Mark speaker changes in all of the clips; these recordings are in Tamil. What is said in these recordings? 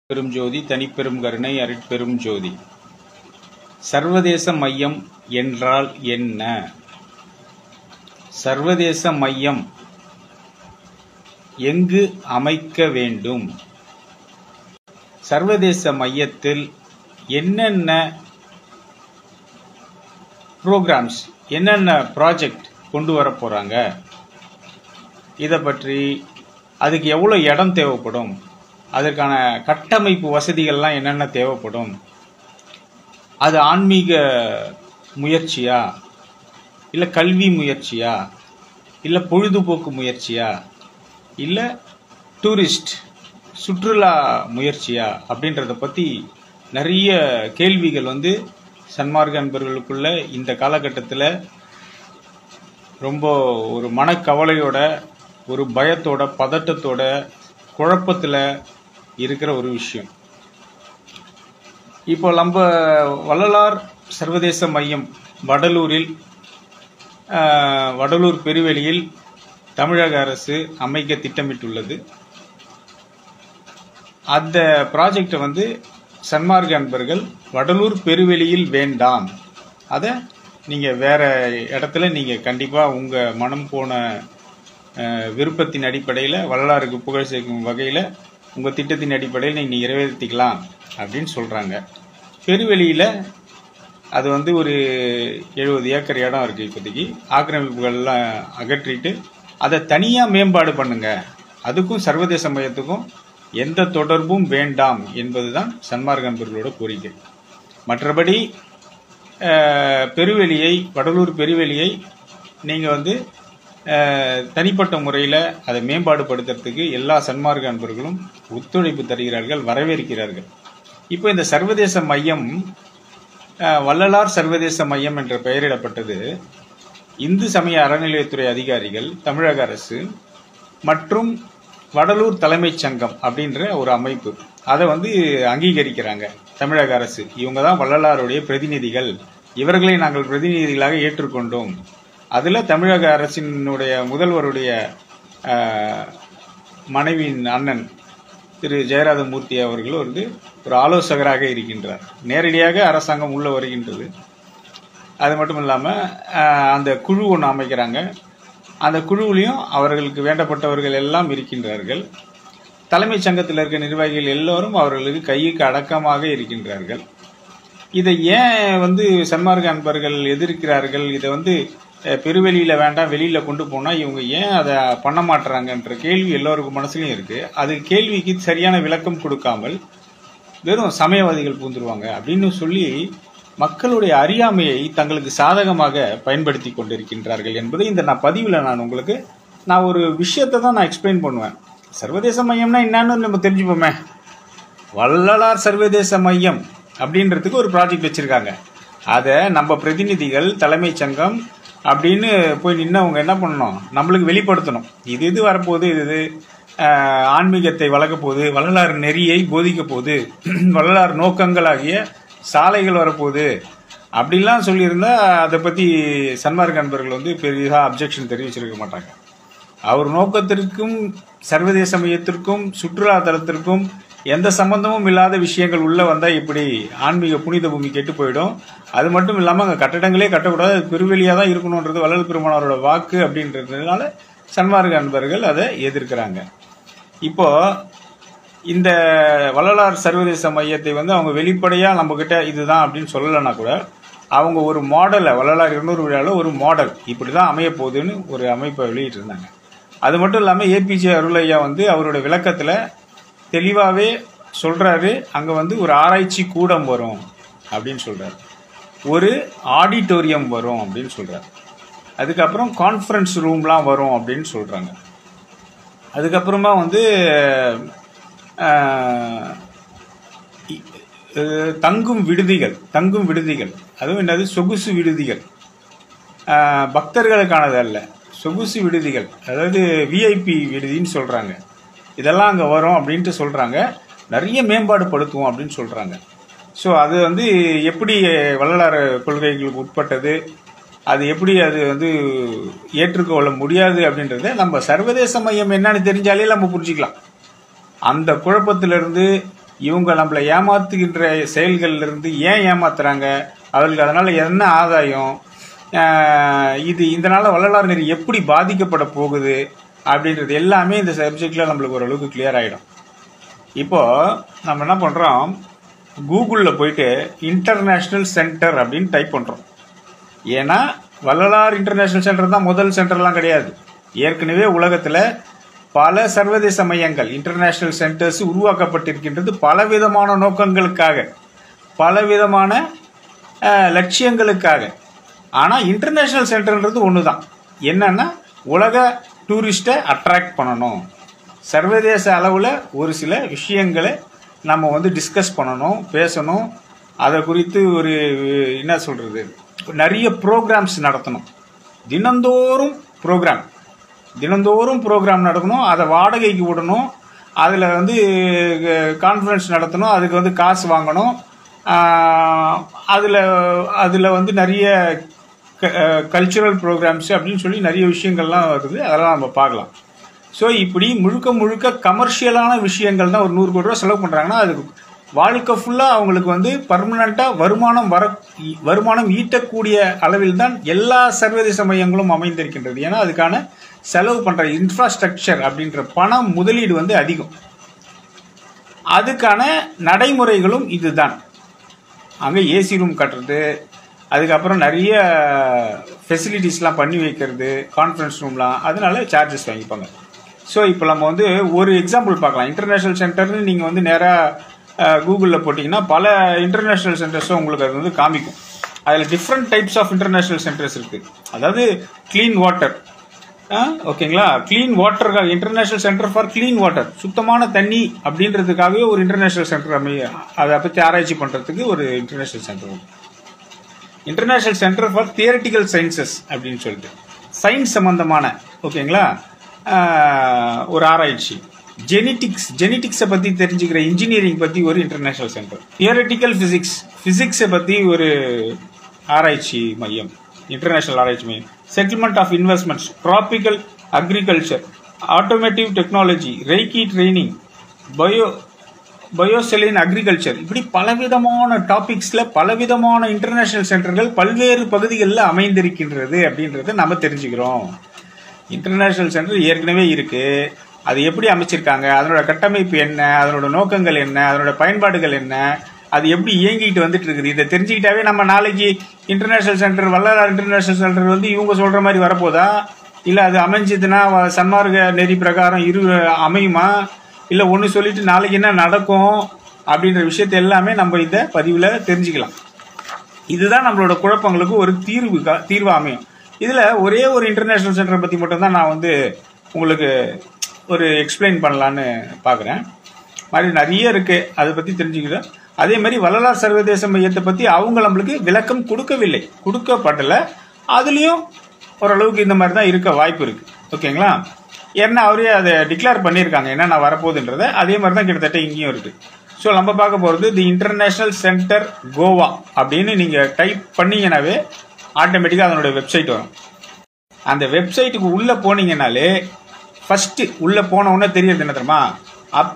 Speaker 1: பெரும் ஜோதி தனிப்பெரும் கருணை அருட்பெரும் ஜோதி சர்வதேச மையம் என்றால் என்ன சர்வதேச மையம் எங்கு அமைக்க வேண்டும் சர்வதேச மையத்தில் என்னென்ன ப்ரோக்ராம்ஸ் என்னென்ன ப்ராஜெக்ட் கொண்டு வர போறாங்க இதை பற்றி அதுக்கு எவ்வளோ இடம் தேவைப்படும் அதற்கான கட்டமைப்பு வசதிகள்லாம் என்னென்ன தேவைப்படும் அது ஆன்மீக முயற்சியா இல்லை கல்வி முயற்சியா இல்லை பொழுதுபோக்கு முயற்சியா இல்லை டூரிஸ்ட் சுற்றுலா முயற்சியா அப்படின்றத பற்றி நிறைய கேள்விகள் வந்து சன்மார்க்க அன்பர்களுக்குள்ள இந்த காலகட்டத்தில் ரொம்ப ஒரு மனக்கவலையோட ஒரு பயத்தோட பதட்டத்தோட குழப்பத்தில் இருக்கிற ஒரு விஷயம் இப்போ நம்ம வள்ளலார் சர்வதேச மையம் வடலூரில் ஆஹ், வடலூர் பெருவெளியில் தமிழக அரசு அமைக்க திட்டமிட்டுள்ளது அந்த ப்ராஜெக்டை வந்து சன்மார்க்க அன்பர்கள் வடலூர் பெருவெளியில் வேண்டாம் அதை நீங்கள் வேற இடத்துல நீங்கள் கண்டிப்பாக உங்கள் மனம் போன அஹ், விருப்பத்தின் அடிப்படையில் வரலாறுக்கு புகழ் சேர்க்கும் வகையில் உங்கள் திட்டத்தின் அடிப்படையில் நீங்கள் நிறைவேற்றிக்கலாம் அப்படின்னு சொல்கிறாங்க பெருவெளியில் அது வந்து ஒரு எழுபது ஏக்கர் இடம் இருக்குது இப்போதைக்கு ஆக்கிரமிப்புகள்லாம் அகற்றிட்டு அதை தனியாக மேம்பாடு பண்ணுங்க அதுக்கும் சர்வதேச மையத்துக்கும் எந்த தொடர்பும் வேண்டாம் என்பதுதான் சன்மார்க்க அன்பர்களோட கோரிக்கை மற்றபடி அஹ், பெருவெளியை வடலூர் பெருவெளியை நீங்கள் வந்து அஹ், தனிப்பட்ட முறையில் அதை மேம்பாடுபடுத்துறதுக்கு எல்லா சன்மார்க்க அன்பர்களும் ஒத்துழைப்பு தருகிறார்கள் வரவேற்கிறார்கள் இப்போ இந்த சர்வதேச மையம் அஹ், வள்ளலார் சர்வதேச மையம் என்ற பெயரிடப்பட்டது இந்து சமய அறநிலையத்துறை அதிகாரிகள் தமிழக அரசு மற்றும் வடலூர் தலைமைச் சங்கம் அப்படின்ற ஒரு அமைப்பு அதை வந்து அங்கீகரிக்கிறாங்க தமிழக அரசு இவங்க தான் வள்ளலாருடைய பிரதிநிதிகள் இவர்களை நாங்கள் பிரதிநிதிகளாக ஏற்றுக்கொண்டோம் அதில் தமிழக அரசினுடைய முதல்வருடைய ஆஹ், மனைவியின் அண்ணன் திரு ஜெயராதமூர்த்தி அவர்கள் வந்து ஒரு ஆலோசகராக இருக்கின்றார் நேரடியாக அரசாங்கம் உள்ள வருகின்றது அது மட்டும் இல்லாமல் அந்த குழு ஒன்று அமைக்கிறாங்க அந்த குழுவிலையும் அவர்களுக்கு வேண்டப்பட்டவர்கள் எல்லாம் இருக்கின்றார்கள் தலைமைச் சங்கத்தில் இருக்க நிர்வாகிகள் எல்லோரும் அவர்களுக்கு கையுக்கு அடக்கமாக இருக்கின்றார்கள் இதை ஏன் வந்து சன்மார்க்க அன்பர்கள் எதிர்க்கிறார்கள் இதை வந்து அஹ், பெருவெளியில வேண்டாம் வெளியில கொண்டு போனா இவங்க ஏன் அதை பண்ண மாட்டுறாங்கன்ற கேள்வி எல்லோருக்கும் மனசுலயும் இருக்கு அது கேள்விக்கு சரியான விளக்கம் கொடுக்காமல் வெறும் சமயவாதிகள் பூந்துருவாங்க அப்படின்னு சொல்லி மக்களுடைய அறியாமையை தங்களுக்கு சாதகமாக பயன்படுத்தி கொண்டிருக்கின்றார்கள் என்பதை இந்த நான் பதிவில் நான் உங்களுக்கு நான் ஒரு விஷயத்தை தான் நான் எக்ஸ்பிளைன் பண்ணுவேன் சர்வதேச மையம்னா என்னன்னு நம்ம தெரிஞ்சுப்போமே வள்ளலார் சர்வதேச மையம் அப்படின்றதுக்கு ஒரு ப்ராஜெக்ட் வச்சிருக்காங்க அதை நம்ம பிரதிநிதிகள் தலைமைச் சங்கம் அப்படின்னு போய் நின்னவங்க என்ன பண்ணணும் நம்மளுக்கு வெளிப்படுத்தணும் இது இது வரப்போகுது இது இது ஆஹ், ஆன்மீகத்தை வளர்க்க போகுது வள்ளலார் நெறியை போதிக்க போகுது வள்ளலார் நோக்கங்களாகிய சாலைகள் வரப்போகுது அப்படிலாம் சொல்லியிருந்தா அதை பற்றி சன்மார்க்க அன்பர்கள் வந்து பெரிதாக அப்ஜெக்ஷன் தெரிவிச்சிருக்க மாட்டாங்க அவர் நோக்கத்திற்கும் சர்வதேச மையத்திற்கும் சுற்றுலா தலத்திற்கும் எந்த சம்பந்தமும் இல்லாத விஷயங்கள் உள்ள வந்தா இப்படி ஆன்மீக புனித பூமி கெட்டு போயிடும் அது மட்டும் இல்லாம அங்க கட்டடங்களே கட்டக்கூடாது அது பெருவெளியா தான் இருக்கணும்ன்றது வள்ளல் பெருமானாரோட வாக்கு அப்படின்றதுனால சன்மார்க்க அன்பர்கள் அதை எதிர்க்கிறாங்க இப்போ இந்த வள்ளலார் சர்வதேச மையத்தை வந்து அவங்க வெளிப்படையா நம்ம கிட்ட இதுதான் அப்படின்னு சொல்லலைன்னா கூட அவங்க ஒரு மாடலை வள்ளலார் இருநூறு விழாவில் ஒரு மாடல் இப்படிதான் அமைய போகுதுன்னு ஒரு அமைப்பை வெளியிட்டு இருந்தாங்க அது மட்டும் இல்லாம ஏபிஜே அருளையா வந்து அவருடைய விளக்கத்துல தெளிவாவே சொல்றாரு அங்க வந்து ஒரு ஆராய்ச்சி கூடம் வரும் அப்படின்னு சொல்றாரு ஒரு ஆடிட்டோரியம் வரும் அப்படின்னு சொல்றாரு அதுக்கப்புறம் கான்ஃபரன்ஸ் ரூம்லாம் வரும் அப்படின்னு சொல்றாங்க அதுக்கப்புறமா வந்து ஆஹ், இ- அஹ், தங்கும் விடுதிகள் தங்கும் விடுதிகள் அதுவும் என்னது சொகுசு விடுதிகள் ஆஹ், பக்தர்களுக்கானது அல்ல சொகுசு விடுதிகள் அதாவது விஐபி விடுதின்னு சொல்றாங்க இதெல்லாம் அங்கே வரும் அப்படின்ட்டு சொல்றாங்க நிறைய மேம்பாடு படுத்துவோம் அப்படின்னு சொல்றாங்க ஸோ அது வந்து எப்படி வள்ளலார் கொள்கைகளுக்கு உட்பட்டது அது எப்படி அது வந்து ஏற்றுக்கொள்ள முடியாது அப்படின்றத நம்ம சர்வதேச மையம் என்னன்னு தெரிஞ்சாலே நம்ம புரிஞ்சுக்கலாம் அந்த குழப்பத்திலிருந்து இவங்க நம்மளை ஏமாத்துகின்ற செயல்கள்ல இருந்து ஏன் ஏமாத்துறாங்க அவர்களுக்கு அதனால என்ன ஆதாயம் ஆஹ் இது இதனால வள்ளலார் நெறி எப்படி பாதிக்கப்பட போகுது அப்படின்றது எல்லாமே இந்த சப்ஜெக்ட்ல நம்மளுக்கு ஓரளவுக்கு கிளியர் ஆயிடும் இப்போ நம்ம என்ன பண்றோம் கூகுளில் போயிட்டு இன்டர்நேஷனல் சென்டர் அப்படின்னு டைப் பண்றோம் ஏன்னா வள்ளலார் இன்டர்நேஷனல் சென்டர் தான் முதல் சென்டர்லாம் கிடையாது ஏற்கனவே உலகத்துல பல சர்வதேச மையங்கள் இன்டர்நேஷனல் சென்டர்ஸ் உருவாக்கப்பட்டிருக்கின்றது பலவிதமான நோக்கங்களுக்காக பலவிதமான அஹ், லட்சியங்களுக்காக ஆனா இன்டர்நேஷனல் சென்டர்ன்றது ஒன்று தான் என்னன்னா உலக டூரிஸ்ட்டை அட்ராக்ட் பண்ணணும் சர்வதேச அளவில் ஒரு சில விஷயங்களை நம்ம வந்து டிஸ்கஸ் பண்ணணும் பேசணும் அதை குறித்து ஒரு என்ன சொல்றது நிறைய ப்ரோக்ராம்ஸ் நடத்தணும் தினந்தோறும் ப்ரோக்ராம் தினந்தோறும் ப்ரோக்ராம் நடக்கணும் அதை வாடகைக்கு விடணும் அதில் வந்து கான்ஃபரன்ஸ் நடத்தணும் அதுக்கு வந்து காசு வாங்கணும் அதில் அதில் வந்து நிறைய கல்ச்சுரல் ப்ரோக்ராம்ஸ் அப்படின்னு சொல்லி நிறைய விஷயங்கள்லாம் வருது அதெல்லாம் நம்ம பார்க்கலாம் ஸோ இப்படி முழுக்க முழுக்க கமர்ஷியலான விஷயங்கள் தான் ஒரு நூறு கோடி ரூபா செலவு பண்ணுறாங்கன்னா அதுக்கு வாழ்க்கை ஃபுல்லாக அவங்களுக்கு வந்து பர்மனண்ட்டாக வருமானம் வர வருமானம் ஈட்டக்கூடிய அளவில் தான் எல்லா சர்வதேச மையங்களும் அமைந்திருக்கின்றது ஏன்னா அதுக்கான செலவு பண்ணுற இன்ஃப்ராஸ்ட்ரக்சர் அப்படின்ற பணம் முதலீடு வந்து அதிகம் அதுக்கான நடைமுறைகளும் இதுதான் அங்கே ஏசி ரூம் கட்டுறது அதுக்கப்புறம் நிறைய ஃபெசிலிட்டிஸ்லாம் பண்ணி வைக்கிறது கான்ஃபரன்ஸ் ரூம்லாம் அதனால சார்ஜஸ் வாங்கிப்பாங்க ஸோ இப்போ நம்ம வந்து ஒரு எக்ஸாம்பிள் பார்க்கலாம் இன்டர்நேஷனல் சென்டர்னு நீங்கள் வந்து நேராக கூகுளில் போட்டிங்கன்னா பல இன்டர்நேஷனல் சென்டர்ஸும் உங்களுக்கு அது வந்து காமிக்கும் அதில் different types of international centers இருக்குது அதாவது க்ளீன் வாட்டர் ஓகேங்களா clean water international center for clean water சுத்தமான தண்ணி அப்படின்றதுக்காகவே ஒரு இன்டர்நேஷனல் சென்டர் அமைய அதை பற்றி ஆராய்ச்சி பண்ணுறதுக்கு ஒரு இன்டர்நேஷனல் சென்டர் உண்டு international center for theoretical sciences அப்படின்னு சொல்லிட்டு சயின்ஸ் சம்பந்தமான ஓகேங்களா ஆஹ், ஒரு ஆராய்ச்சி ஜெனிட்டிக்ஸ் ஜெனிட்டிக்ஸை பற்றி தெரிஞ்சுக்கிற இன்ஜினியரிங் பற்றி ஒரு இன்டர்நேஷனல் சென்டர் தியரட்டிக்கல் ஃபிசிக்ஸ் ஃபிசிக்ஸை பற்றி ஒரு ஆராய்ச்சி மையம் இன்டர்நேஷனல் ஆராய்ச்சி மையம் settlement of investments tropical agriculture automotive technology reiki training bio biosaline agriculture இப்படி பலவிதமான டாபிக்ஸ்ல பலவிதமான இன்டர்நேஷனல் சென்டர்கள் பல்வேறு பகுதிகளில் அமைந்திருக்கின்றது அப்படின்றத நம்ம தெரிஞ்சுக்கிறோம் இன்டர்நேஷனல் சென்டர் ஏற்கனவே இருக்கு அது எப்படி அமைச்சிருக்காங்க அதனோட கட்டமைப்பு என்ன அதனோட நோக்கங்கள் என்ன அதனோட பயன்பாடுகள் என்ன அது எப்படி இயங்கிட்டு வந்துட்டு இருக்குது இதை தெரிஞ்சுக்கிட்டாவே நம்ம நாளைக்கு international center Vallalar international center வந்து இவங்க சொல்ற மாதிரி வரப்போதா இல்ல அது அமைஞ்சதுன்னா வ- சன்மார்க்க நெறி பிரகாரம் இரு அமையுமா இல்ல ஒன்னு சொல்லிட்டு நாளைக்கு என்ன நடக்கும் அப்படின்ற விஷயத்தை எல்லாமே நம்ம இந்த பதிவுல தெரிஞ்சுக்கலாம் இதுதான் நம்மளோட குழப்பங்களுக்கு ஒரு தீர்வு கா- தீர்வு அமையும் இதுல ஒரே ஒரு இன்டர்நேஷனல் சென்டரை பத்தி மட்டும் தான் நான் வந்து உங்களுக்கு ஒரு எக்ஸ்பிளைன் பண்ணலான்னு பாக்குறேன் மாதிரி நிறைய இருக்கு அதை பத்தி தெரிஞ்சுக்கிறேன் அதே மாதிரி வள்ளலார் சர்வதேச மையத்தை பத்தி அவங்க நம்மளுக்கு விளக்கம் கொடுக்கவில்லை கொடுக்கப்படல அதுலயும் ஓரளவுக்கு இந்த மாதிரி தான் இருக்க வாய்ப்பு இருக்கு ஓகேங்களா ஏன்னா அவரே அதை டிக்ளேர் பண்ணியிருக்காங்க என்னென்ன வரப்போகுதுன்றத அதே மாதிரி தான் கிட்டத்தட்ட இங்கேயும் இருக்கு ஸோ நம்ம பார்க்க போகிறது தி இன்டர்நேஷனல் சென்டர் கோவா அப்படின்னு நீங்கள் டைப் பண்ணீங்கன்னாவே ஆட்டோமேட்டிக்காக அதனோட வெப்சைட் வரும் அந்த வெப்சைட்டுக்கு உள்ளே போனீங்கனாலே ஃபர்ஸ்ட் உள்ளே போன உடனே தெரியுது என்ன தெரியுமா up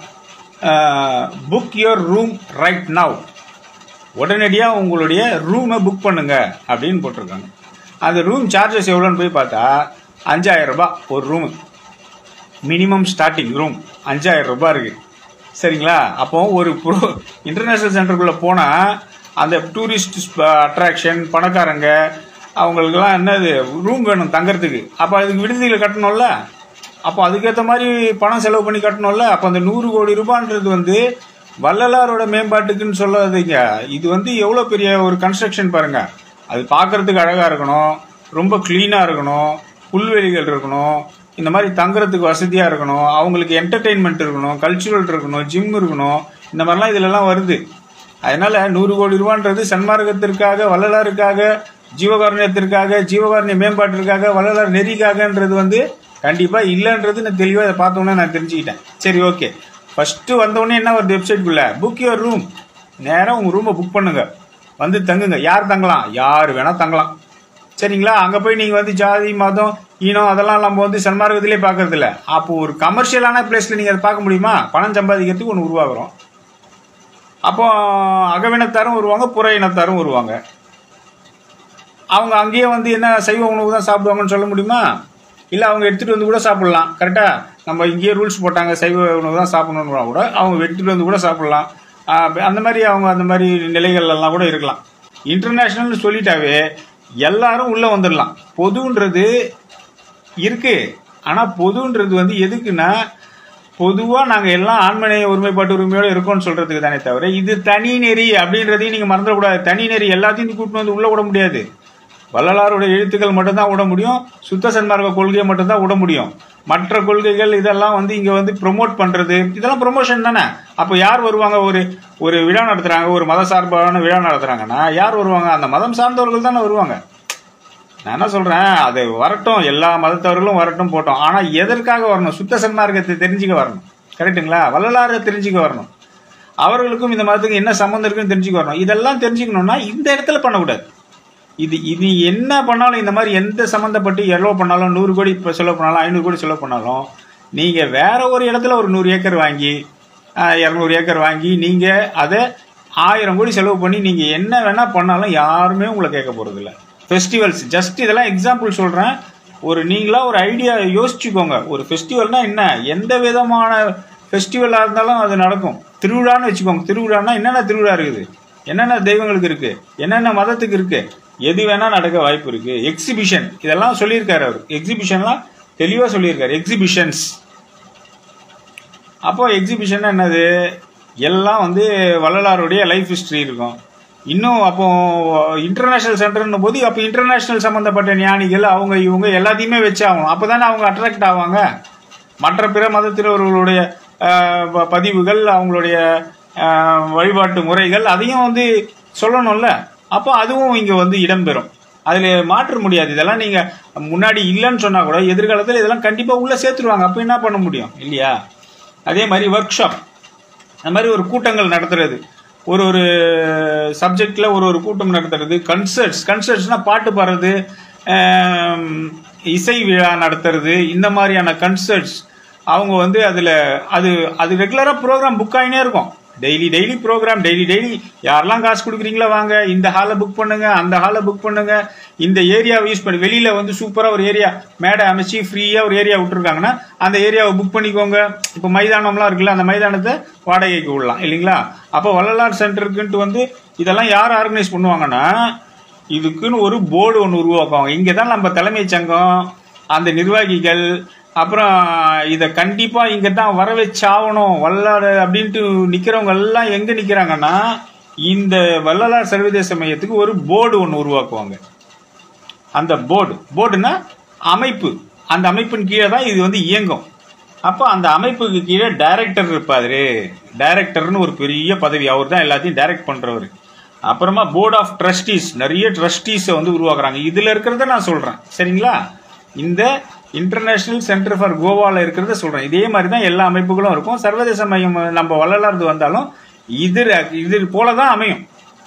Speaker 1: book your room right now உடனடியாக உங்களுடைய ரூமை புக் பண்ணுங்க அப்படின்னு போட்டிருக்காங்க அந்த ரூம் சார்ஜஸ் எவ்வளோன்னு போய் பார்த்தா அஞ்சாயிரம் ரூபாய் ஒரு ரூமு மினிமம் ஸ்டார்டிங் ரூம் அஞ்சாயிரம் ரூபாய் இருக்கு சரிங்களா அப்போ ஒரு ப்ரோ இன்டர்நேஷனல் சென்டருக்குள்ள போனா அந்த டூரிஸ்ட் அட்ராக்ஷன் பணக்காரங்க அவங்களுக்கெல்லாம் என்னது ரூம் வேணும் தங்கறதுக்கு அப்போ அதுக்கு விடுதிகளை கட்டணும்ல அப்போ அதுக்கேற்ற மாதிரி பணம் செலவு பண்ணி கட்டணும்ல அப்போ அந்த நூறு கோடி ரூபான்றது வந்து வள்ளலாரோட மேம்பாட்டுக்குன்னு சொல்லாதீங்க இது வந்து எவ்வளோ பெரிய ஒரு கன்ஸ்ட்ரக்ஷன் பாருங்க அது பார்க்கறதுக்கு அழகா இருக்கணும் ரொம்ப கிளீனா இருக்கணும் புல்வெளிகள் இருக்கணும் இந்த மாதிரி தங்குறதுக்கு வசதியா இருக்கணும் அவங்களுக்கு என்டர்டெயின்மெண்ட் இருக்கணும் கல்ச்சுரல் இருக்கணும் ஜிம் இருக்கணும் இந்த மாதிரிலாம் இதுலலாம் வருது அதனால நூறு கோடி ரூபான்றது சன்மார்க்கத்திற்காக வள்ளலாருக்காக ஜீவகாருண்யத்திற்காக ஜீவகாருண்ய மேம்பாட்டிற்காக வள்ளலார் நெறிக்காகன்றது வந்து கண்டிப்பா இல்லைன்றது நான் தெளிவா இதை பார்த்தோன்னே நான் தெரிஞ்சுக்கிட்டேன் சரி ஓகே ஃபர்ஸ்ட் வந்தோடனே என்ன வருது வெப்சைட்குள்ள புக் யுவர் ரூம் நேரா உங்க ரூமை புக் பண்ணுங்க வந்து தங்குங்க யார் தங்கலாம் யார் வேணா தங்கலாம் சரிங்களா அங்க போய் நீங்க வந்து ஜாதி மதம் ஈனம் அதெல்லாம் நம்ம வந்து சன்மார்க்கத்திலே பாக்குறது இல்ல அப்போ ஒரு கமர்ஷியலான பிளேஸ்ல நீங்க அதை பார்க்க முடியுமா பணம் சம்பாதிக்கிறதுக்கு ஒன்று உருவாக்குறோம் அப்போ அகவினத்தாரும் வருவாங்க புற இனத்தாரும் வருவாங்க அவங்க அங்கேயே வந்து என்ன சைவ உணவு தான் சாப்பிடுவாங்கன்னு சொல்ல முடியுமா இல்லை அவங்க எடுத்துகிட்டு வந்து கூட சாப்பிடலாம் கரெக்டாக நம்ம இங்கேயே ரூல்ஸ் போட்டாங்க சைவ உணவு தான் சாப்பிடணும்னா கூட அவங்க எடுத்துகிட்டு வந்து கூட சாப்பிடலாம் ஆஹ் அந்த மாதிரி அவங்க அந்த மாதிரி நிலைகள்லாம் கூட இருக்கலாம் இன்டர்நேஷ்னல்னு சொல்லிட்டாவே எல்லாரும் உள்ளே வந்துடலாம் பொதுன்றது இருக்கு ஆனால் பொதுன்றது வந்து எதுக்குன்னா பொதுவாக நாங்கள் எல்லாம் ஆண்மனைய ஒருமைப்பாட்டு உரிமையோடு இருக்கோம்னு சொல்றதுக்கு தானே தவிர இது தனி நெறி அப்படின்றதையும் நீங்கள் மறந்துடக்கூடாது தனி நெறி எல்லாத்தையும் கூட்டிட்டு வந்து உள்ளே விட முடியாது வள்ளலாருடைய எழுத்துக்கள் மட்டும்தான் விட முடியும் சுத்த சன்மார்க்க கொள்கையை மட்டும்தான் விட முடியும் மற்ற கொள்கைகள் இதெல்லாம் வந்து இங்க வந்து ப்ரொமோட் பண்றது இதெல்லாம் ப்ரொமோஷன் தானே அப்போ யார் வருவாங்க ஒரு ஒரு விழா நடத்துறாங்க ஒரு மத சார்பான விழா நடத்துறாங்கன்னா யார் வருவாங்க அந்த மதம் சார்ந்தவர்கள் தானே வருவாங்க நான் என்ன சொல்றேன் அது வரட்டும் எல்லா மதத்தவர்களும் வரட்டும் போட்டோம் ஆனா எதற்காக வரணும் சுத்த சன்மார்க்கத்தை தெரிஞ்சுக்க வரணும் கரெக்ட்டுங்களா வள்ளலாரை தெரிஞ்சுக்க வரணும் அவர்களுக்கும் இந்த மதத்துக்கு என்ன சம்மந்தம் இருக்குன்னு தெரிஞ்சுக்க வரணும் இதெல்லாம் தெரிஞ்சுக்கணும்னா இந்த இடத்துல பண்ணக்கூடாது இது இது என்ன பண்ணாலும் இந்த மாதிரி எந்த சம்மந்தப்பட்டு எவ்வளோ பண்ணாலும் நூறு கோடி இப்போ செலவு பண்ணாலும் ஐநூறு கோடி செலவு பண்ணாலும் நீங்கள் வேற ஒரு இடத்துல ஒரு நூறு ஏக்கர் வாங்கி இரநூறு ஏக்கர் வாங்கி நீங்கள் அதை ஆயிரம் கோடி செலவு பண்ணி நீங்கள் என்ன வேணால் பண்ணாலும் யாருமே உங்களை கேட்க போகிறதில்ல ஃபெஸ்டிவல்ஸ் ஜஸ்ட் இதெல்லாம் எக்ஸாம்பிள் சொல்கிறேன் ஒரு நீங்களா ஒரு ஐடியா யோசிச்சுக்கோங்க ஒரு ஃபெஸ்டிவல்னா என்ன எந்த விதமான ஃபெஸ்டிவலாக இருந்தாலும் அது நடக்கும் திருவிழான்னு வச்சுக்கோங்க திருவிழான்னா என்னென்ன திருவிழா இருக்குது என்னென்ன தெய்வங்களுக்கு இருக்கு என்னென்ன மதத்துக்கு இருக்கு எது வேணா நடக்க வாய்ப்பு இருக்கு எக்ஸிபிஷன் இதெல்லாம் சொல்லியிருக்காரு அவர் எக்ஸிபிஷன்லாம் தெளிவாக சொல்லியிருக்காரு எக்ஸிபிஷன்ஸ் அப்போ எக்ஸிபிஷன் என்னது எல்லாம் வந்து வள்ளலாருடைய லைஃப் ஹிஸ்டரி இருக்கும் இன்னும் அப்போ இன்டர்நேஷனல் சென்டர்னும் போது அப்போ இன்டர்நேஷனல் சம்பந்தப்பட்ட ஞானிகள் அவங்க இவங்க எல்லாத்தையுமே வச்சாகணும் அப்போ தானே அவங்க அட்ராக்ட் ஆவாங்க மற்ற பிற மதத்தினர்களுடைய ஆஹ், ப- பதிவுகள் அவங்களுடைய ஆஹ், வழிபாட்டு முறைகள் அதையும் வந்து சொல்லணும்ல அப்போ அதுவும் இங்கே வந்து இடம்பெறும் அதில் மாற்ற முடியாது இதெல்லாம் நீங்கள் முன்னாடி இல்லைன்னு சொன்னால் கூட எதிர்காலத்தில் இதெல்லாம் கண்டிப்பாக உள்ளே சேர்த்துருவாங்க அப்போ என்ன பண்ண முடியும் இல்லையா அதே மாதிரி ஒர்க் ஷாப் அந்த மாதிரி ஒரு கூட்டங்கள் நடத்துறது ஒரு ஒரு சப்ஜெக்ட்ல ஒரு ஒரு கூட்டம் நடத்துறது கன்சர்ட்ஸ் கன்சர்ட்ஸ்னா பாட்டு பாடுறது ஆம், இசை விழா நடத்துறது இந்த மாதிரியான கன்சர்ட்ஸ் அவங்க வந்து அதுல அது அது ரெகுலரா ப்ரோக்ராம் புக் ஆகினே இருக்கும் daily daily program daily daily யாரெல்லாம் காசு கொடுக்குறீங்களோ வாங்க இந்த ஹாலை புக் பண்ணுங்க அந்த ஹாலை புக் பண்ணுங்க இந்த ஏரியாவை யூஸ் பண்ணி வெளியில வந்து சூப்பரா ஒரு ஏரியா மேடை அமைச்சு ஃப்ரீயா ஒரு ஏரியா விட்டுருக்காங்கன்னா அந்த ஏரியாவை புக் பண்ணிக்கோங்க இப்போ மைதானம்லாம் இருக்குல்ல அந்த மைதானத்தை வாடகைக்கு விடலாம் இல்லைங்களா அப்போ வள்ளலார் சென்டருக்குன்ட்டு வந்து இதெல்லாம் யார் ஆர்கனைஸ் பண்ணுவாங்கன்னா இதுக்குன்னு ஒரு போர்டு ஒன்று உருவாக்குவாங்க இங்கே தான் நம்ம தலைமைச் சங்கம் அந்த நிர்வாகிகள் அப்புறம் இதை கண்டிப்பாக இங்கே தான் வர வச்சாகணும் வல்லாறு அப்படின்ட்டு நிற்கிறவங்க எல்லாம் எங்கே நிற்கிறாங்கன்னா இந்த வள்ளலார் சர்வதேச மையத்துக்கு ஒரு போர்டு ஒன்று உருவாக்குவாங்க அந்த போர்டு போர்டுனா அமைப்பு அந்த அமைப்பின் கீழே தான் இது வந்து இயங்கும் அப்போ அந்த அமைப்புக்கு கீழே டைரக்டர் இருப்பாரு டைரக்டர்னு ஒரு பெரிய பதவி அவர் தான் எல்லாத்தையும் டைரக்ட் பண்றவர் அப்புறமா போர்ட் ஆஃப் ட்ரஸ்டீஸ் நிறைய ட்ரஸ்டீஸை வந்து உருவாக்குறாங்க இதுல இருக்கிறத நான் சொல்றேன் சரிங்களா இந்த இன்டர்நேஷனல் சென்டர் ஃபார் கோவால இருக்கிறத சொல்றேன் இதே மாதிரி தான் எல்லா அமைப்புகளும் இருக்கும் சர்வதேச மையம் நம்ம வள்ளலார்து வந்தாலும் இது இது போல தான் அமையும்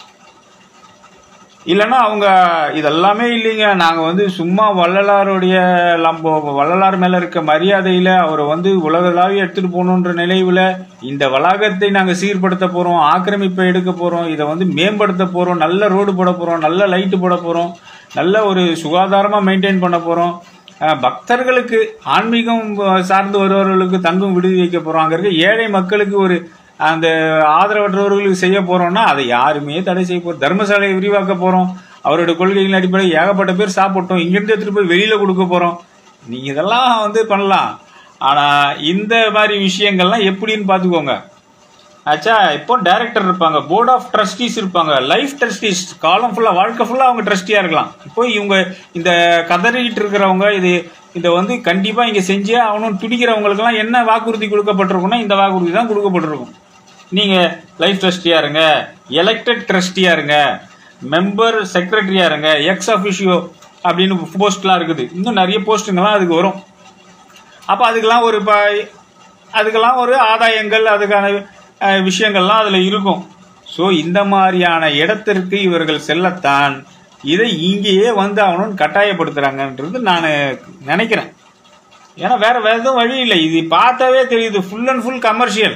Speaker 1: இல்லைன்னா அவங்க இதெல்லாமே இல்லைங்க நாங்க வந்து சும்மா வள்ளலாருடைய நம்ம வள்ளலார் மேல இருக்க மரியாதையில அவரை வந்து உலகளாவிய எடுத்துட்டு போகணுன்ற நிலைவுல இந்த வளாகத்தை நாங்க சீர்படுத்த போறோம் ஆக்கிரமிப்பை எடுக்க போறோம் இதை வந்து மேம்படுத்த போறோம் நல்ல ரோடு போட போறோம் நல்ல லைட்டு போட போறோம் நல்ல ஒரு சுகாதாரமா மெயின்டைன் பண்ண போறோம் அஹ், பக்தர்களுக்கு ஆன்மீகம் அஹ், சார்ந்து வருபவர்களுக்கு தங்கும் விடுதி வைக்க போறோம் அங்க இருக்க ஏழை மக்களுக்கு ஒரு அந்த ஆதரவற்றவர்களுக்கு செய்ய போறோம்னா அதை யாருமே தடை செய்ய போறோம் தர்மசாலையை விரிவாக்க போறோம் அவருடைய கொள்கைகளின் அடிப்படையில் ஏகப்பட்ட பேர் சாப்பிட்டோம் இங்கிருந்து எடுத்துட்டு போய் வெளியில கொடுக்க போறோம் நீங்க இதெல்லாம் வந்து பண்ணலாம் ஆனா இந்த மாதிரி விஷயங்கள்லாம் எப்படின்னு பாத்துக்கோங்க ஆச்சா இப்போ டைரக்டர் இருப்பாங்க போர்ட் ஆஃப் ட்ரஸ்டீஸ் இருப்பாங்க லைஃப் ட்ரஸ்டீஸ் காலம் ஃபுல்லா வாழ்க்கை ஃபுல்லா அவங்க ட்ரஸ்டியா இருக்கலாம் இப்போ இவங்க இந்த கதறிக்கிட்டு இருக்கிறவங்க இது இதை வந்து கண்டிப்பா இங்க செஞ்சே ஆகணும்னு துடிக்கிறவங்களுக்கெல்லாம் என்ன வாக்குறுதி கொடுக்கப்பட்டிருக்கும்னா இந்த வாக்குறுதி தான் கொடுக்கப்பட்டிருக்கும் நீங்க லைஃப் ட்ரஸ்டியா இருங்க எலெக்டட் ட்ரஸ்டியா இருங்க மெம்பர் செக்ரட்டரியா இருங்க எக்ஸ் அபிஷியோ அப்படின்னு போஸ்ட்லாம் இருக்குது இன்னும் நிறைய போஸ்ட்டுங்கெல்லாம் அதுக்கு வரும் அப்போ அதுக்கெல்லாம் ஒரு ப அதுக்கெல்லாம் ஒரு ஆதாயங்கள் அதுக்கான அஹ், விஷயங்கள்லாம் அதில் இருக்கும் ஸோ இந்த மாதிரியான இடத்திற்கு இவர்கள் செல்லத்தான் இதை இங்கேயே வந்து அவனும் கட்டாயப்படுத்துறாங்கன்றது நான் நினைக்கிறேன் ஏன்னா வேற வேற எதுவும் வழி இல்லை இது பார்த்தாவே தெரியுது ஃபுல் அண்ட் ஃபுல் கமர்ஷியல்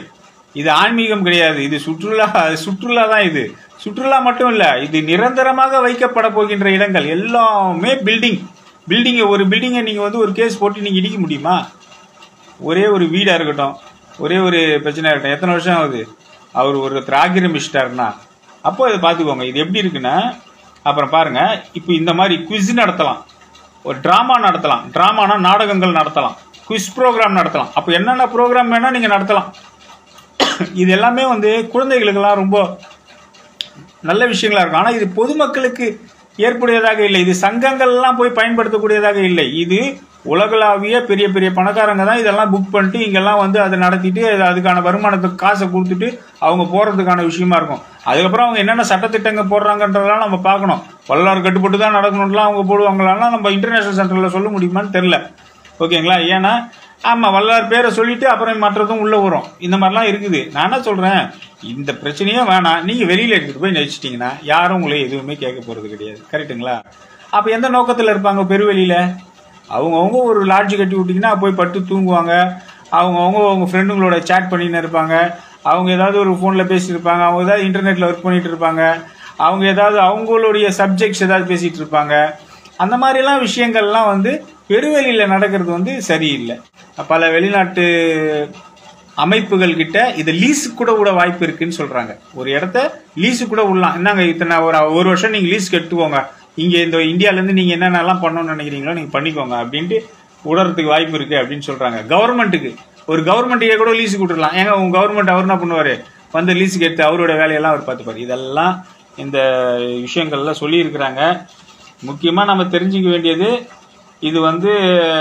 Speaker 1: இது ஆன்மீகம் கிடையாது இது சுற்றுலா சுற்றுலா தான் இது சுற்றுலா மட்டும் இல்ல இது நிரந்தரமாக வைக்கப்பட போகின்ற இடங்கள் எல்லாமே பில்டிங் பில்டிங்கை ஒரு பில்டிங்கை நீங்க வந்து ஒரு கேஸ் போட்டு நீங்க இடிக்க முடியுமா ஒரே ஒரு வீடா இருக்கட்டும் ஒரே ஒரு பிரச்சனை இருக்கட்டும் எத்தனை வருஷம் ஆகுது அவர் ஒருத்தர் ஆக்கிரமிச்சிட்டாருன்னா அப்போ இதை பார்த்துக்கோங்க இது எப்படி இருக்குன்னா அப்புறம் பாருங்க இப்போ இந்த மாதிரி குவிஸ் நடத்தலாம் ஒரு டிராமா நடத்தலாம் டிராமானா நாடகங்கள் நடத்தலாம் குவிஸ் ப்ரோக்ராம் நடத்தலாம் அப்போ என்னென்ன ப்ரோக்ராம் வேணா நீங்க நடத்தலாம் இது எல்லாமே வந்து குழந்தைகளுக்கெல்லாம் ரொம்ப நல்ல விஷயங்களா இருக்கும் ஆனா இது பொதுமக்களுக்கு ஏற்புடையதாக இல்லை இது சங்கங்கள்லாம் போய் பயன்படுத்தக்கூடியதாக இல்லை இது உலகளாவிய பெரிய பெரிய பணக்காரங்க தான் இதெல்லாம் புக் பண்ணிட்டு இங்கெல்லாம் வந்து அதை நடத்திட்டு அது- அதுக்கான வருமானத்துக்கு காசை கொடுத்துட்டு அவங்க போறதுக்கான விஷயமா இருக்கும் அதுக்கப்புறம் அவங்க என்னென்ன சட்டத்திட்டங்க போடுறாங்கன்றதெல்லாம் நம்ம பார்க்கணும் வல்லார் கட்டுப்பட்டு தான் நடக்கணும்லாம் அவங்க போடுவாங்களான்னா நம்ம இன்டர்நேஷனல் சென்டர்ல சொல்ல முடியுமான்னு தெரியல ஓகேங்களா ஏன்னா ஆமா வல்லார் பேரை சொல்லிட்டு அப்புறம் மற்றதும் உள்ள வரும் இந்த மாதிரிலாம் இருக்குது நான் என்ன சொல்றேன் இந்த பிரச்சனையே வேணாம் நீங்க வெளியில எடுத்துட்டு போய் நடிச்சிட்டீங்கன்னா யாரும் உங்களை எதுவுமே கேட்க போறது கிடையாது கரெக்ட்டுங்களா அப்ப எந்த நோக்கத்துல இருப்பாங்க பெருவெளியில அவங்கவுங்க ஒரு லாட்ஜ் கட்டி விட்டீங்கன்னா போய் பட்டு தூங்குவாங்க அவங்கவுங்க அவங்க ஃப்ரெண்டுங்களோட சேட் பண்ணின்னு இருப்பாங்க அவங்க ஏதாவது ஒரு ஃபோனில் பேசிட்டு இருப்பாங்க அவங்க ஏதாவது இன்டர்நெட்டில் ஒர்க் பண்ணிட்டு இருப்பாங்க அவங்க ஏதாவது அவங்களுடைய சப்ஜெக்ட்ஸ் ஏதாவது பேசிட்டு இருப்பாங்க அந்த மாதிரிலாம் விஷயங்கள்லாம் வந்து பெருவெளியில் நடக்கிறது வந்து சரியில்லை பல வெளிநாட்டு அமைப்புகள் கிட்ட இது லீஸு கூட விட வாய்ப்பு இருக்குன்னு சொல்றாங்க ஒரு இடத்த லீஸு கூட விடலாம் என்னங்க இத்தனை ஒரு ஒரு வருஷம் நீங்க லீஸ் கட்டுவோங்க இங்க இந்த இந்தியால இருந்து நீங்க என்னென்னலாம் பண்ணணும்னு நினைக்கிறீங்களோ நீங்க பண்ணிக்கோங்க அப்படின்ட்டு விடுறதுக்கு வாய்ப்பு இருக்கு அப்படின்னு சொல்றாங்க கவர்மெண்ட்டுக்கு ஒரு கவர்மெண்ட்டுக்கே கூட லீஸு கொடுத்துடலாம் ஏங்க உங்க கவர்மெண்ட் அவர் என்ன பண்ணுவாரு வந்து லீஸுக்கு எடுத்து அவரோட வேலையெல்லாம் அவர் பார்த்துப்பாரு இதெல்லாம் இந்த விஷயங்கள்லாம் சொல்லியிருக்கிறாங்க முக்கியமா நம்ம தெரிஞ்சுக்க வேண்டியது இது வந்து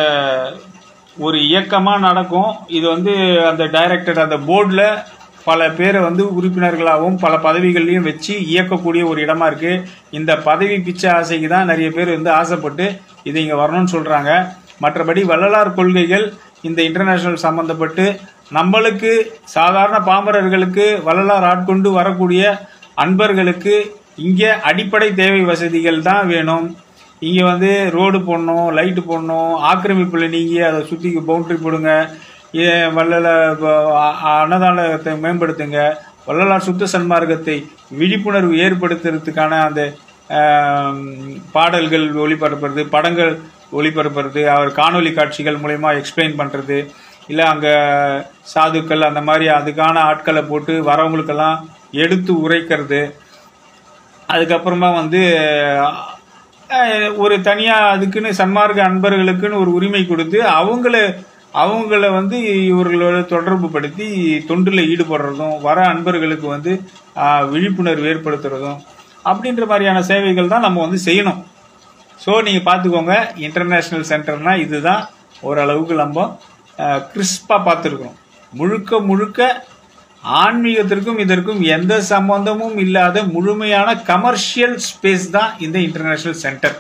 Speaker 1: ஒரு இயக்கமா நடக்கும் இது வந்து அந்த டைரக்டர் அந்த போர்டில் பல பேரை வந்து உறுப்பினர்களாகவும் பல பதவிகள்லையும் வச்சு இயக்கக்கூடிய ஒரு இடமா இருக்கு இந்த பதவி பிச்சை ஆசைக்கு தான் நிறைய பேர் வந்து ஆசைப்பட்டு இது இங்க வரணும்னு சொல்றாங்க மற்றபடி வள்ளலார் கொள்கைகள் இந்த இன்டர்நேஷனல் சம்பந்தப்பட்டு நம்மளுக்கு சாதாரண பாமரர்களுக்கு வள்ளலார் ஆட்கொண்டு வரக்கூடிய அன்பர்களுக்கு இங்க அடிப்படை தேவை வசதிகள் தான் வேணும் இங்க வந்து ரோடு போடணும் லைட்டு போடணும் ஆக்கிரமிப்புல நீங்க அதை சுத்தி பவுண்டரி போடுங்க ஏ- வள்ளல ப- அ- அன்னதானத்தை மேம்படுத்துங்க வள்ளலார் சுத்த சன்மார்க்கத்தை விழிப்புணர்வு ஏற்படுத்துறதுக்கான அந்த ஆம், பாடல்கள் ஒளிபரப்புறது படங்கள் ஒளிபரப்புறது அவர் காணொளி காட்சிகள் மூலயமா எக்ஸ்பிளைன் பண்றது இல்ல அங்க சாதுக்கள் அந்த மாதிரி அதுக்கான ஆட்களை போட்டு வரவங்களுக்கெல்லாம் எடுத்து உரைக்கிறது அதுக்கப்புறமா வந்து அஹ், ஒரு தனியா அதுக்குன்னு சன்மார்க்க அன்பர்களுக்குன்னு ஒரு உரிமை கொடுத்து அவங்கள அவங்கள வந்து இவர்களோட தொடர்பு படுத்தி தொண்டுல ஈடுபடுறதும் வர அன்பர்களுக்கு வந்து ஆஹ், விழிப்புணர்வு ஏற்படுத்துறதும் அப்படின்ற மாதிரியான சேவைகள் தான் நம்ம வந்து செய்யணும் ஸோ நீங்கள் பார்த்துக்கோங்க இன்டர்நேஷ்னல் சென்டர்னா இதுதான் ஓரளவுக்கு நம்ம கிறிஸ்பாக பார்த்துருக்கோம் முழுக்க முழுக்க ஆன்மீகத்திற்கும் இதற்கும் எந்த சம்பந்தமும் இல்லாத முழுமையான கமர்ஷியல் ஸ்பேஸ் தான் இந்த international center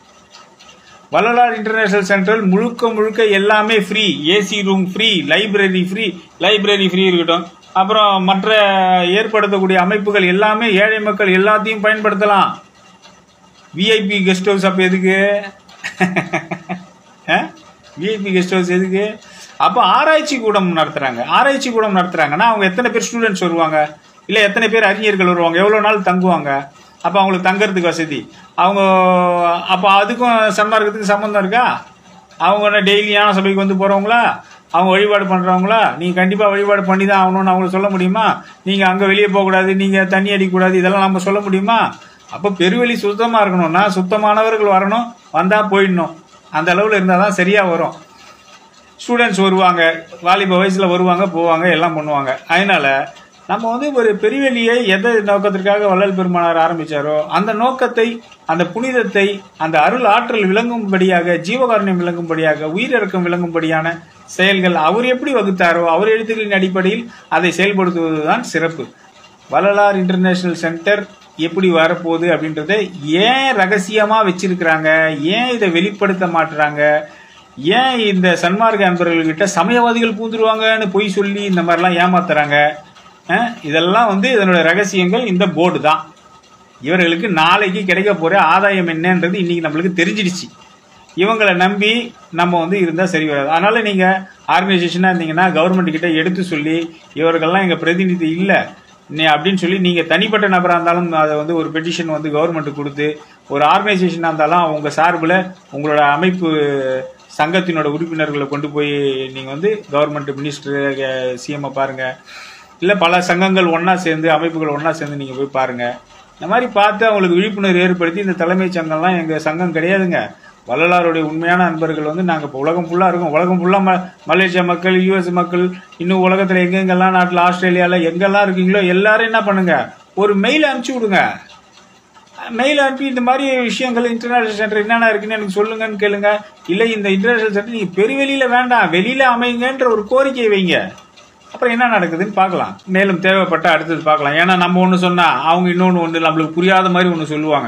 Speaker 1: Vallalar international center முழுக்க முழுக்க எல்லாமே free AC room free library free library free இருக்கட்டும் அப்புறம் மற்ற ஏற்படுத்தக்கூடிய அமைப்புகள் எல்லாமே ஏழை மக்கள் எல்லாத்தையும் பயன்படுத்தலாம் விஐபி கெஸ்ட் ஹவுஸ் அப்போ எதுக்கு விஐபி கெஸ்ட் ஹவுஸ் எதுக்கு அப்போ ஆராய்ச்சி கூடம் நடத்துறாங்க ஆராய்ச்சி கூடம் நடத்துறாங்கன்னா அவங்க எத்தனை பேர் ஸ்டூடெண்ட்ஸ் வருவாங்க இல்லை எத்தனை பேர் அறிஞர்கள் வருவாங்க எவ்வளோ நாள் தங்குவாங்க அப்போ அவங்களுக்கு தங்கறதுக்கு வசதி அவங்க அப்போ அதுக்கும் சன்மார்க்கத்துக்கு சம்மந்தம் இருக்கா அவங்க என்ன டெய்லியான சபைக்கு வந்து போறவங்களா அவங்க வழிபாடு பண்றவங்களா நீங்க கண்டிப்பா வழிபாடு பண்ணி தான் ஆகணும்னு அவங்களுக்கு சொல்ல முடியுமா நீங்க அங்க வெளியே போக கூடாது நீங்க தண்ணி அடிக்கக்கூடாது இதெல்லாம் நம்ம சொல்ல முடியுமா அப்ப பெருவெளி சுத்தமா இருக்கணும்னா சுத்தமானவர்கள் வரணும் வந்தா போயிடணும் அந்த அளவுல இருந்தாதான் சரியா வரும் ஸ்டூடெண்ட்ஸ் வருவாங்க வாலிப வயசுல வருவாங்க போவாங்க எல்லாம் பண்ணுவாங்க அதனால நம்ம வந்து ஒரு பெருவெளியை எந்த நோக்கத்திற்காக வள்ளல் பெருமானார் ஆரம்பிச்சாரோ அந்த நோக்கத்தை அந்த புனிதத்தை அந்த அருள் ஆற்றல் விளங்கும்படியாக ஜீவகாருண்யம் விளங்கும்படியாக உயிரிறக்கம் விளங்கும்படியான செயல்கள் அவர் எப்படி வகுத்தாரோ அவர் எழுத்துக்களின் அடிப்படையில் அதை செயல்படுத்துவதுதான் சிறப்பு வள்ளலார் இன்டர்நேஷனல் சென்டர் எப்படி வரப்போகுது அப்படின்றத ஏன் ரகசியமா வச்சிருக்கிறாங்க ஏன் இதை வெளிப்படுத்த மாட்டுறாங்க ஏன் இந்த சன்மார்க்க அன்பர்கள்கிட்ட சமயவாதிகள் பூந்துருவாங்கன்னு பொய் சொல்லி இந்த மாதிரிலாம் ஏமாத்துறாங்க அஹ், இதெல்லாம் வந்து இதனோட ரகசியங்கள் இந்த போர்டு தான் இவர்களுக்கு நாளைக்கு கிடைக்க போற ஆதாயம் என்னன்றது இன்னைக்கு நம்மளுக்கு தெரிஞ்சிடுச்சு இவங்களை நம்பி நம்ம வந்து இருந்தா சரி வராது அதனால நீங்க ஆர்கனைசேஷனா இருந்தீங்கன்னா கவர்மெண்ட் கிட்ட எடுத்து சொல்லி இவர்கள்லாம் எங்க பிரதிநிதி இல்ல நீ அப்படின்னு சொல்லி நீங்க தனிப்பட்ட நபரா இருந்தாலும் அதை வந்து ஒரு பெட்டிஷன் வந்து கவர்மெண்ட் கொடுத்து ஒரு ஆர்கனைசேஷனா இருந்தாலும் உங்க சார்பில் உங்களோட அமைப்பு சங்கத்தினோட உறுப்பினர்களை கொண்டு போய் நீங்க வந்து கவர்மெண்ட் மினிஸ்டர் சிஎம் பாருங்க இல்ல பல சங்கங்கள் ஒண்ணா சேர்ந்து அமைப்புகள் ஒண்ணா சேர்ந்து நீங்க போய் பாருங்க இந்த மாதிரி பார்த்து அவங்களுக்கு விழிப்புணர்வு ஏற்படுத்தி இந்த தலைமைச் சங்கம்லாம் எங்க சங்கம் கிடையாதுங்க வள்ளலாருடைய உண்மையான அன்பர்கள் வந்து நாங்க இப்போ உலகம் ஃபுல்லா இருக்கோம் உலகம் ஃபுல்லா ம- மலேசியா மக்கள் யூஎஸ் மக்கள் இன்னும் உலகத்துல எங்கெங்கெல்லாம் நாட்டுல ஆஸ்திரேலியால எங்கெல்லாம் இருக்கீங்களோ எல்லாரும் என்ன பண்ணுங்க ஒரு மெயில் அனுப்பிச்சு விடுங்க மெயில் அனுப்பி இந்த மாதிரி விஷயங்கள் இன்டர்நேஷனல் சென்டர் என்னென்ன இருக்குன்னு எனக்கு சொல்லுங்கன்னு கேளுங்க இல்ல இந்த இன்டர்நேஷனல் சென்டர் நீங்க பெருவெளியில வேண்டாம் வெளியில அமைங்கன்ற ஒரு கோரிக்கை வைங்க அப்புறம் என்ன நடக்குதுன்னு பார்க்கலாம் மேலும் தேவைப்பட்ட அடுத்தது பார்க்கலாம் ஏன்னா நம்ம ஒன்று சொன்னா அவங்க இன்னொன்று ஒன்று நம்மளுக்கு புரியாத மாதிரி ஒன்று சொல்லுவாங்க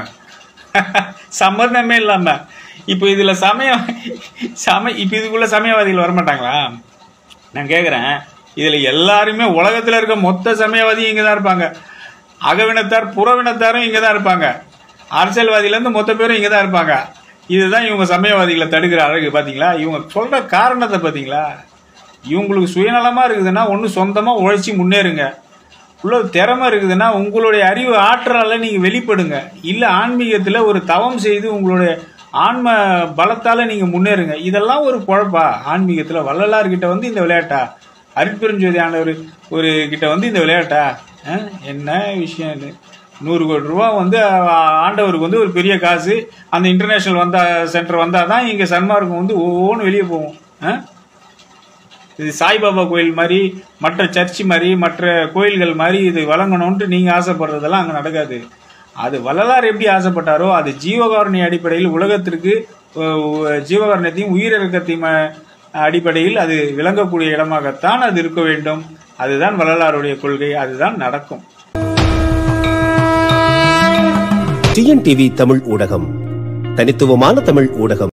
Speaker 1: சம்மந்தமே இல்லாம இப்போ இதுல சமயம் சம இப்போ இதுக்குள்ள சமயவாதிகள் வரமாட்டாங்களா நான் கேக்குறேன் இதுல எல்லாருமே உலகத்துல இருக்க மொத்த சமயவாதியும் இங்க தான் இருப்பாங்க அகவினத்தார் புறவினத்தாரும் இங்க தான் இருப்பாங்க அரசியல்வாதியில இருந்து மொத்த பேரும் இங்க தான் இருப்பாங்க இதுதான் இவங்க சமயவாதிகளை தடுக்கிற அழகு பாத்தீங்களா இவங்க சொல்ற காரணத்தை பாத்தீங்களா இவங்களுக்கு சுயநலமா இருக்குதுன்னா ஒண்ணு சொந்தமா உழைச்சி முன்னேறுங்க உள்ள திறமை இருக்குதுன்னா உங்களுடைய அறிவு ஆற்றலால நீங்க வெளிப்படுங்க இல்ல ஆன்மீகத்துல ஒரு தவம் செய்து உங்களுடைய ஆன்ம பலத்தால நீங்க முன்னேறுங்க இதெல்லாம் ஒரு குழப்பா ஆன்மீகத்துல வள்ளலார் கிட்ட வந்து இந்த விளையாட்டா அருட்பெருஞ்சோதி ஆண்டவர் ஒரு கிட்ட வந்து இந்த விளையாட்டா அஹ், என்ன விஷயம் இது நூறு கோடி ரூபா வந்து ஆ- ஆண்டவருக்கு வந்து ஒரு பெரிய காசு அந்த இன்டர்நேஷனல் வந்தா சென்டர் வந்தாதான் இங்க சன்மார்க்கம் வந்து ஒவ்வொன்று வெளியே போகும் அஹ்? இது சாய்பாபா கோயில் மாதிரி மற்ற சர்ச் மாதிரி மற்ற கோயில்கள் மாதிரி இது வழங்கணும்ட்டு நீங்க ஆசைப்படுறதெல்லாம் அங்க நடக்காது அது வள்ளலார் எப்படி ஆசைப்பட்டாரோ அது ஜீவகாருண்ய அடிப்படையில் உலகத்திற்கு அஹ், ஜீவகாருண்யத்தையும் உயிரிழக்கத்தையும் அஹ், அடிப்படையில் அது விளங்கக்கூடிய இடமாகத்தான் அது இருக்க வேண்டும் அதுதான் வள்ளலாருடைய கொள்கை அதுதான் நடக்கும்
Speaker 2: டிஎன்டிவி தமிழ் ஊடகம் தனித்துவமான தமிழ் ஊடகம்